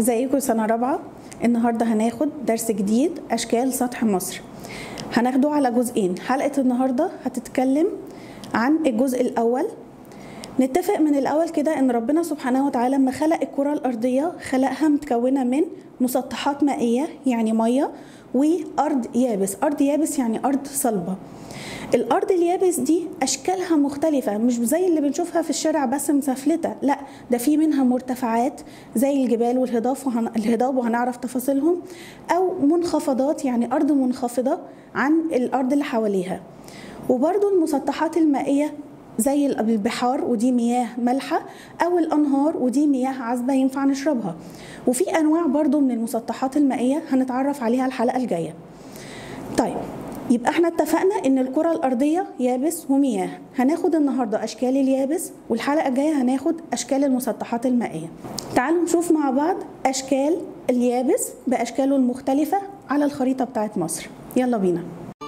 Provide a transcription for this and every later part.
ازيكم سنة رابعة النهاردة هناخد درس جديد أشكال سطح مصر هناخده على جزئين حلقة النهاردة هتتكلم عن الجزء الأول نتفق من الأول كده إن ربنا سبحانه وتعالى لما خلق الكرة الأرضية خلقها متكونة من مسطحات مائية يعني مية وأرض يابس أرض يابس يعني أرض صلبة الارض اليابس دي اشكالها مختلفه مش زي اللي بنشوفها في الشارع بس مسفلته لا ده في منها مرتفعات زي الجبال والهضاب وهن... الهضاب وهنعرف تفاصيلهم او منخفضات يعني ارض منخفضه عن الارض اللي حواليها وبرضو المسطحات المائيه زي البحار ودي مياه مالحة أو الأنهار ودي مياه عذبة ينفع نشربها وفي أنواع برضو من المسطحات المائية هنتعرف عليها الحلقة الجاية طيب يبقى احنا اتفقنا ان الكرة الارضية يابس ومياه هناخد النهاردة اشكال اليابس والحلقة الجاية هناخد اشكال المسطحات المائية تعالوا نشوف مع بعض اشكال اليابس باشكاله المختلفة على الخريطة بتاعت مصر يلا بينا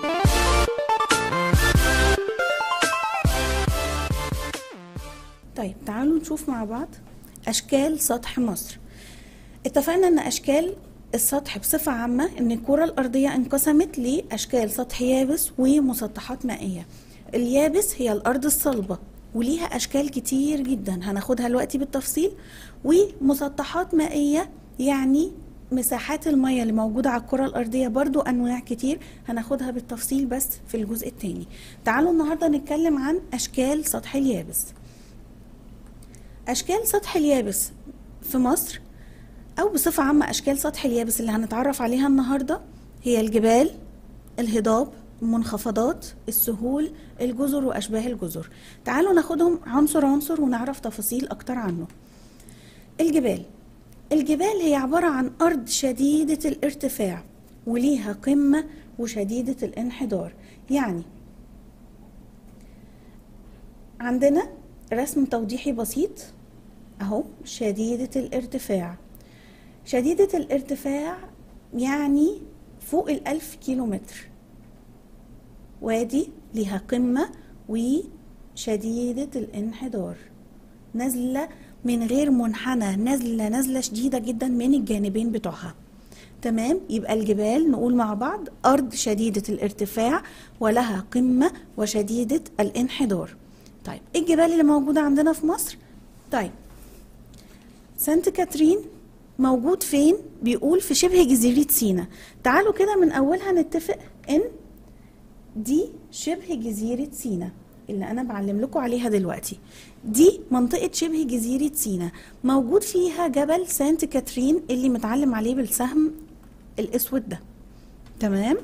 طيب تعالوا نشوف مع بعض اشكال سطح مصر اتفقنا ان اشكال السطح بصفة عامة إن الكرة الأرضية انقسمت لأشكال سطح يابس ومسطحات مائية اليابس هي الأرض الصلبة وليها أشكال كتير جدا هناخدها دلوقتي بالتفصيل ومسطحات مائية يعني مساحات المية اللي موجودة على الكرة الأرضية برضو أنواع كتير هناخدها بالتفصيل بس في الجزء التاني تعالوا النهاردة نتكلم عن أشكال سطح اليابس أشكال سطح اليابس في مصر أو بصفة عامة أشكال سطح اليابس اللي هنتعرف عليها النهاردة هي الجبال الهضاب المنخفضات السهول الجزر وأشباه الجزر تعالوا ناخدهم عنصر عنصر ونعرف تفاصيل أكتر عنه الجبال الجبال هي عبارة عن أرض شديدة الارتفاع وليها قمة وشديدة الانحدار يعني عندنا رسم توضيحي بسيط أهو شديدة الارتفاع شديدة الارتفاع يعني فوق الألف كيلومتر وادي لها قمة وشديدة الانحدار نزلة من غير منحنى نزلة نزلة شديدة جدا من الجانبين بتوعها تمام يبقى الجبال نقول مع بعض أرض شديدة الارتفاع ولها قمة وشديدة الانحدار طيب ايه الجبال اللي موجودة عندنا في مصر طيب سانت كاترين موجود فين بيقول في شبه جزيرة سينا تعالوا كده من أولها نتفق إن دي شبه جزيرة سينا اللي أنا بعلم لكم عليها دلوقتي دي منطقة شبه جزيرة سينا موجود فيها جبل سانت كاترين اللي متعلم عليه بالسهم الأسود ده تمام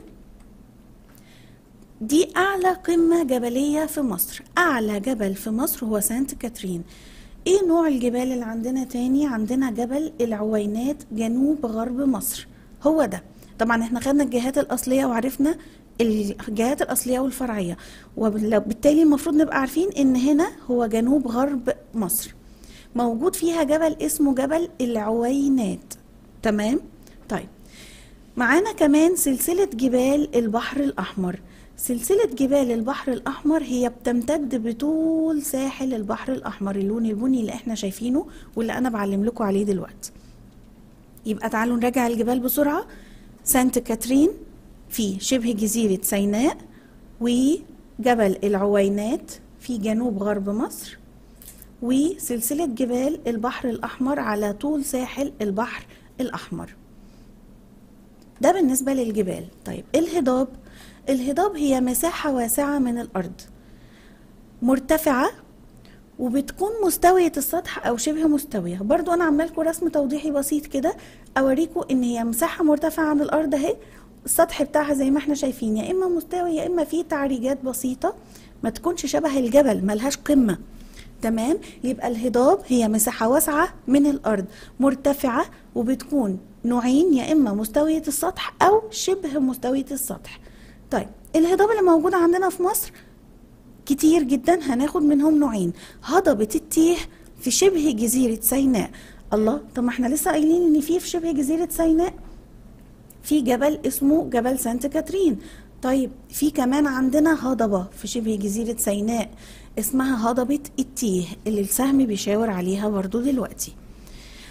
دي أعلى قمة جبلية في مصر أعلى جبل في مصر هو سانت كاترين ايه نوع الجبال اللي عندنا تاني عندنا جبل العوينات جنوب غرب مصر هو ده طبعا احنا خدنا الجهات الاصليه وعرفنا الجهات الاصليه والفرعيه وبالتالي المفروض نبقى عارفين ان هنا هو جنوب غرب مصر موجود فيها جبل اسمه جبل العوينات تمام طيب معانا كمان سلسله جبال البحر الاحمر سلسلة جبال البحر الأحمر هي بتمتد بطول ساحل البحر الأحمر اللون البني اللي احنا شايفينه واللي أنا بعلم لكم عليه دلوقتي يبقى تعالوا نراجع الجبال بسرعة سانت كاترين في شبه جزيرة سيناء وجبل العوينات في جنوب غرب مصر وسلسلة جبال البحر الأحمر على طول ساحل البحر الأحمر ده بالنسبة للجبال طيب الهضاب الهضاب هي مساحة واسعة من الأرض مرتفعة وبتكون مستوية السطح أو شبه مستوية برضو أنا عاملة لكم رسم توضيحي بسيط كده أوريكم إن هي مساحة مرتفعة عن الأرض أهي السطح بتاعها زي ما احنا شايفين يا إما مستوي يا إما فيه تعريجات بسيطة ما تكونش شبه الجبل ملهاش قمة تمام يبقى الهضاب هي مساحة واسعة من الأرض مرتفعة وبتكون نوعين يا إما مستوية السطح أو شبه مستوية السطح طيب الهضاب اللي موجودة عندنا في مصر كتير جدا هناخد منهم نوعين هضبة التيه في شبه جزيرة سيناء الله طب ما احنا لسه قايلين ان في في شبه جزيرة سيناء في جبل اسمه جبل سانت كاترين طيب في كمان عندنا هضبة في شبه جزيرة سيناء اسمها هضبة التيه اللي السهم بيشاور عليها برضو دلوقتي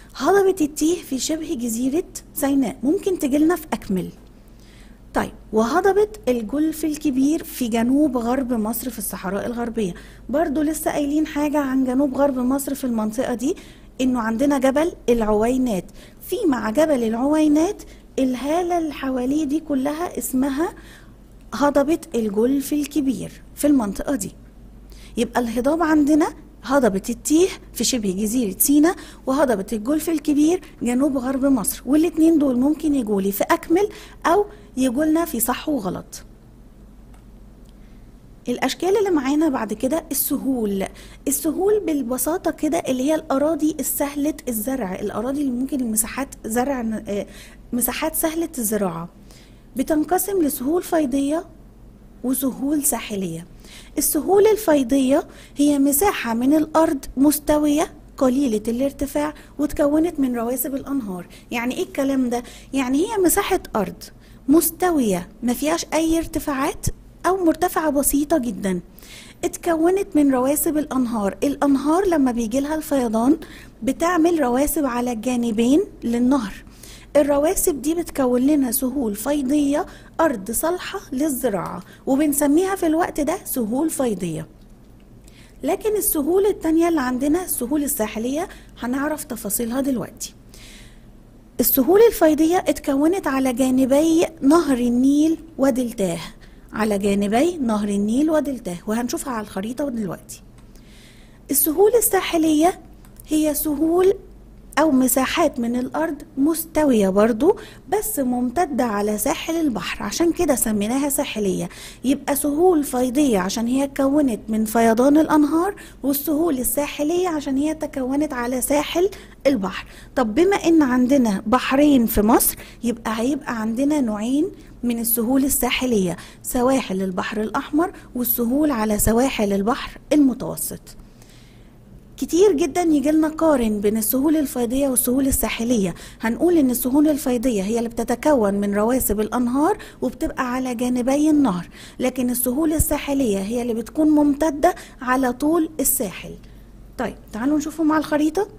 هضبة التيه في شبه جزيرة سيناء ممكن تجيلنا في أكمل طيب وهضبة الجلف الكبير في جنوب غرب مصر في الصحراء الغربية برضو لسه قايلين حاجة عن جنوب غرب مصر في المنطقة دي انه عندنا جبل العوينات في مع جبل العوينات الهالة اللي حواليه دي كلها اسمها هضبة الجلف الكبير في المنطقة دي يبقى الهضاب عندنا هضبة التيه في شبه جزيرة سيناء وهضبة الجلف الكبير جنوب غرب مصر والاتنين دول ممكن يجولي في أكمل أو يجولنا في صح وغلط الاشكال اللي معانا بعد كده السهول السهول بالبساطه كده اللي هي الاراضي السهله الزرع الاراضي اللي ممكن المساحات زرع آه، مساحات سهله الزراعه بتنقسم لسهول فيضيه وسهول ساحليه السهول الفيضيه هي مساحه من الارض مستويه قليلة الارتفاع وتكونت من رواسب الأنهار يعني إيه الكلام ده؟ يعني هي مساحة أرض مستوية ما فيهاش أي ارتفاعات أو مرتفعة بسيطة جدا اتكونت من رواسب الأنهار الأنهار لما بيجي لها الفيضان بتعمل رواسب على الجانبين للنهر الرواسب دي بتكون لنا سهول فيضية أرض صالحة للزراعة وبنسميها في الوقت ده سهول فيضية لكن السهول التانية اللي عندنا السهول الساحلية هنعرف تفاصيلها دلوقتي السهول الفيضية اتكونت على جانبي نهر النيل ودلتاه على جانبي نهر النيل ودلتاه وهنشوفها على الخريطة دلوقتي السهول الساحلية هي سهول أو مساحات من الأرض مستوية برضو بس ممتدة على ساحل البحر عشان كده سميناها ساحلية يبقى سهول فيضية عشان هي تكونت من فيضان الأنهار والسهول الساحلية عشان هي تكونت على ساحل البحر طب بما إن عندنا بحرين في مصر يبقى هيبقى عندنا نوعين من السهول الساحلية سواحل البحر الأحمر والسهول على سواحل البحر المتوسط كتير جدا يجي لنا قارن بين السهول الفيضية والسهول الساحلية هنقول ان السهول الفيضية هي اللي بتتكون من رواسب الانهار وبتبقى على جانبي النهر لكن السهول الساحلية هي اللي بتكون ممتدة على طول الساحل طيب تعالوا نشوفهم على الخريطة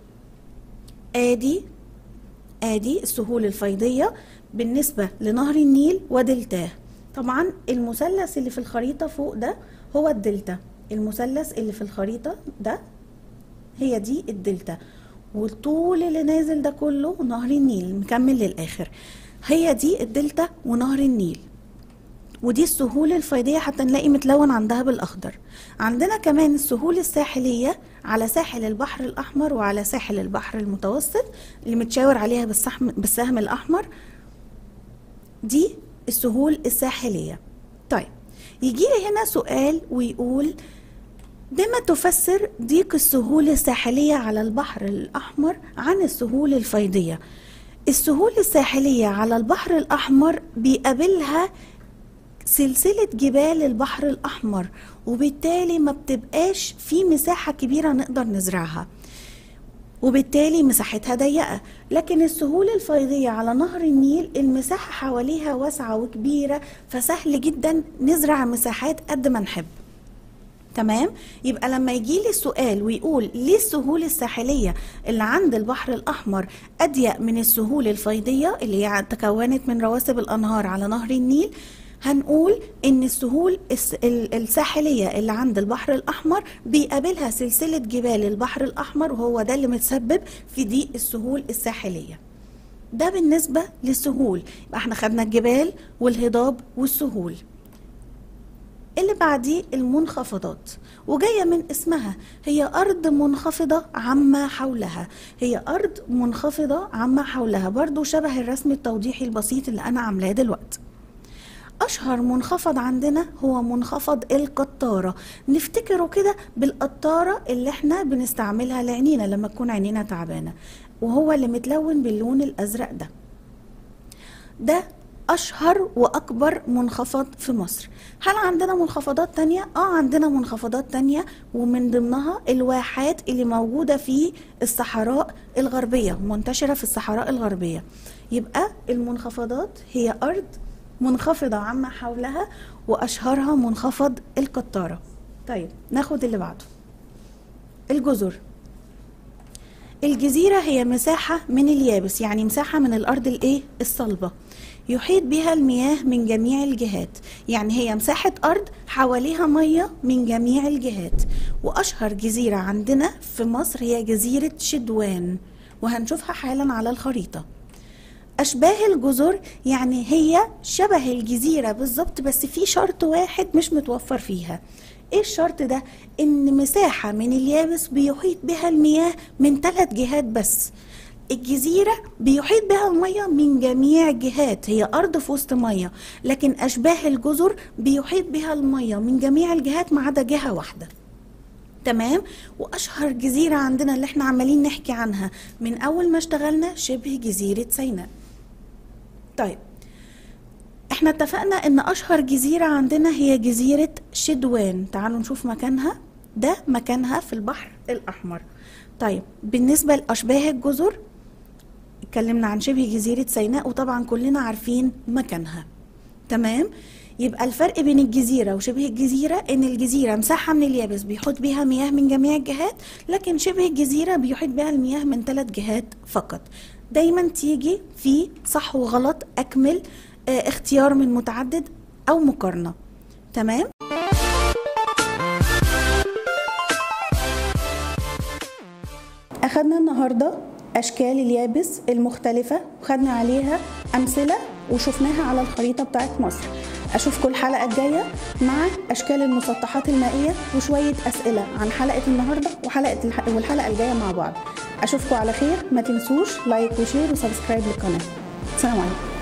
ادي ادي السهول الفيضية بالنسبة لنهر النيل ودلتاه طبعا المثلث اللي في الخريطة فوق ده هو الدلتا المثلث اللي في الخريطة ده هي دي الدلتا والطول اللي نازل ده كله نهر النيل مكمل للآخر هي دي الدلتا ونهر النيل ودي السهول الفيضية حتى نلاقي متلون عندها بالأخضر عندنا كمان السهول الساحلية على ساحل البحر الأحمر وعلى ساحل البحر المتوسط اللي متشاور عليها بالسهم, بالسهم الأحمر دي السهول الساحلية طيب يجي لي هنا سؤال ويقول بما تفسر ضيق السهول الساحلية على البحر الأحمر عن السهول الفيضية السهول الساحلية على البحر الأحمر بيقابلها سلسلة جبال البحر الأحمر وبالتالي ما بتبقاش في مساحة كبيرة نقدر نزرعها وبالتالي مساحتها ضيقة لكن السهول الفيضية على نهر النيل المساحة حواليها واسعة وكبيرة فسهل جدا نزرع مساحات قد ما نحب تمام يبقى لما يجي لي السؤال ويقول ليه السهول الساحلية اللي عند البحر الأحمر أضيق من السهول الفيضية اللي هي تكونت من رواسب الأنهار على نهر النيل هنقول ان السهول الساحليه اللي عند البحر الاحمر بيقابلها سلسله جبال البحر الاحمر وهو ده اللي متسبب في ضيق السهول الساحليه ده بالنسبه للسهول يبقى احنا خدنا الجبال والهضاب والسهول اللي بعديه المنخفضات وجاية من اسمها هي أرض منخفضة عما حولها هي أرض منخفضة عما حولها برضو شبه الرسم التوضيحي البسيط اللي أنا عاملاه دلوقتي أشهر منخفض عندنا هو منخفض القطارة نفتكره كده بالقطارة اللي احنا بنستعملها لعينينا لما تكون عينينا تعبانة وهو اللي متلون باللون الأزرق ده ده أشهر وأكبر منخفض في مصر هل عندنا منخفضات تانية؟ آه عندنا منخفضات تانية ومن ضمنها الواحات اللي موجودة في الصحراء الغربية منتشرة في الصحراء الغربية يبقى المنخفضات هي أرض منخفضة عما حولها وأشهرها منخفض القطارة طيب ناخد اللي بعده الجزر الجزيرة هي مساحة من اليابس يعني مساحة من الأرض الإيه؟ الصلبة يحيط بها المياه من جميع الجهات يعني هي مساحة أرض حواليها مية من جميع الجهات وأشهر جزيرة عندنا في مصر هي جزيرة شدوان وهنشوفها حالا على الخريطة أشباه الجزر يعني هي شبه الجزيرة بالظبط بس في شرط واحد مش متوفر فيها ايه الشرط ده ان مساحة من اليابس بيحيط بها المياه من ثلاث جهات بس الجزيرة بيحيط بها المية من جميع جهات هي أرض في وسط مية لكن أشباه الجزر بيحيط بها المية من جميع الجهات ما عدا جهة واحدة تمام وأشهر جزيرة عندنا اللي احنا عمالين نحكي عنها من أول ما اشتغلنا شبه جزيرة سيناء طيب احنا اتفقنا ان اشهر جزيرة عندنا هي جزيرة شدوان تعالوا نشوف مكانها ده مكانها في البحر الاحمر طيب بالنسبة لاشباه الجزر اتكلمنا عن شبه جزيرة سيناء وطبعا كلنا عارفين مكانها تمام يبقى الفرق بين الجزيرة وشبه الجزيرة ان الجزيرة مساحة من اليابس بيحيط بها مياه من جميع الجهات لكن شبه الجزيرة بيحيط بها المياه من ثلاث جهات فقط دايما تيجي في صح وغلط اكمل اه اختيار من متعدد او مقارنة تمام أخدنا النهاردة أشكال اليابس المختلفة وخدنا عليها أمثلة وشفناها على الخريطة بتاعت مصر أشوفكم الحلقة الجاية مع أشكال المسطحات المائية وشوية أسئلة عن حلقة النهاردة وحلقة الح... والحلقة الجاية مع بعض أشوفكم على خير ما تنسوش لايك وشير وسبسكرايب للقناة السلام عليكم